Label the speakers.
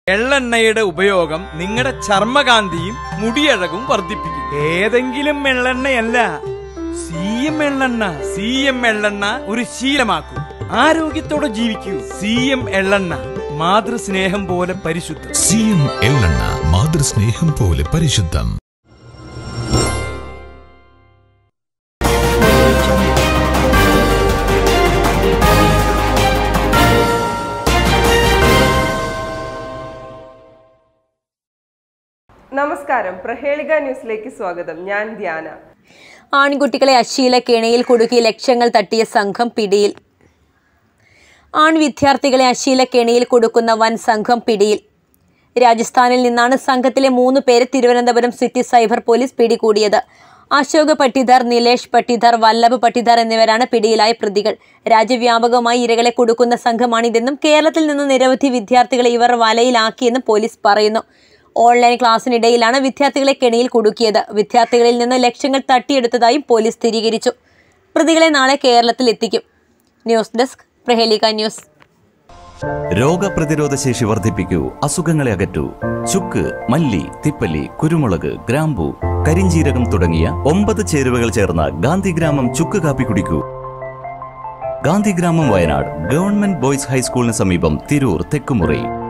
Speaker 1: എള്ളെണ്ണയുടെ ഉപയോഗം നിങ്ങളുടെ ചർമ്മകാന്തിയും മുടിയഴകും വർദ്ധിപ്പിക്കും ഏതെങ്കിലും എള്ളെണ്ണയല്ല സി എം എള്ളെണ്ണ സി എം എള്ളെണ്ണ ഒരു ശീലമാക്കൂ ആരോഗ്യത്തോടെ ജീവിക്കൂ സി എം എള്ളെണ്ണ മാതൃസ്നേഹം പോലെ പരിശുദ്ധം
Speaker 2: സി എം എള്ളെണ്ണ മാതൃസ്നേഹം പോലെ പരിശുദ്ധം
Speaker 3: നമസ്കാരം പ്രഹേളിക ന്യൂസിലേക്ക് സ്വാഗതം ഞാൻ ധ്യാന
Speaker 4: ആൺകുട്ടികളെ അശ്ലീല കെണിയിൽ കുടുക്കി ലക്ഷങ്ങൾ തട്ടിയ സംഘം പിടിയിൽ ആൺ വിദ്യാർത്ഥികളെ അശ്ലീല കെണിയിൽ കൊടുക്കുന്ന വൻ സംഘം പിടിയിൽ രാജസ്ഥാനിൽ നിന്നാണ് സംഘത്തിലെ മൂന്ന് പേരെ തിരുവനന്തപുരം സിറ്റി സൈബർ പോലീസ് പിടികൂടിയത് അശോക് പട്ടിദാർ നിലേഷ് പട്ടിദാർ വല്ലഭ് പട്ടിദാർ എന്നിവരാണ് പിടിയിലായ പ്രതികൾ രാജ്യവ്യാപകമായി ഇരകളെ കൊടുക്കുന്ന സംഘമാണിതെന്നും കേരളത്തിൽ നിന്ന് നിരവധി വിദ്യാർത്ഥികളെ ഇവർ വലയിലാക്കിയെന്നും പോലീസ് പറയുന്നു ഓൺലൈൻ ക്ലാസ്സിനിടയിലാണ് വിദ്യാർത്ഥികളെ കെണിയിൽ കുടുക്കിയത് വിദ്യാർത്ഥികളിൽ നിന്ന് ലക്ഷങ്ങൾ തട്ടിയെടുത്തതായും പോലീസ് സ്ഥിരീകരിച്ചു പ്രതികളെ നാളെ കേരളത്തിൽ എത്തിക്കും ന്യൂസ് ഡെസ്ക് പ്രഹേലിക ന്യൂസ്
Speaker 5: രോഗപ്രതിരോധ ശേഷി വർദ്ധിപ്പിക്കൂ അസുഖങ്ങളെ അകറ്റൂ ചുക്ക് മല്ലി തിപ്പല്ലി കുരുമുളക് ഗ്രാമ്പു കരിഞ്ചീരകം തുടങ്ങിയ ഒമ്പത് ചേരുവകൾ ചേർന്ന ഗാന്ധിഗ്രാമം ചുക്ക് കാപ്പി കുടിക്കൂ ഗാന്ധിഗ്രാമം വയനാട് ഗവൺമെന്റ് ബോയ്സ് ഹൈസ്കൂളിന് സമീപം തിരൂർ തെക്കുമുറി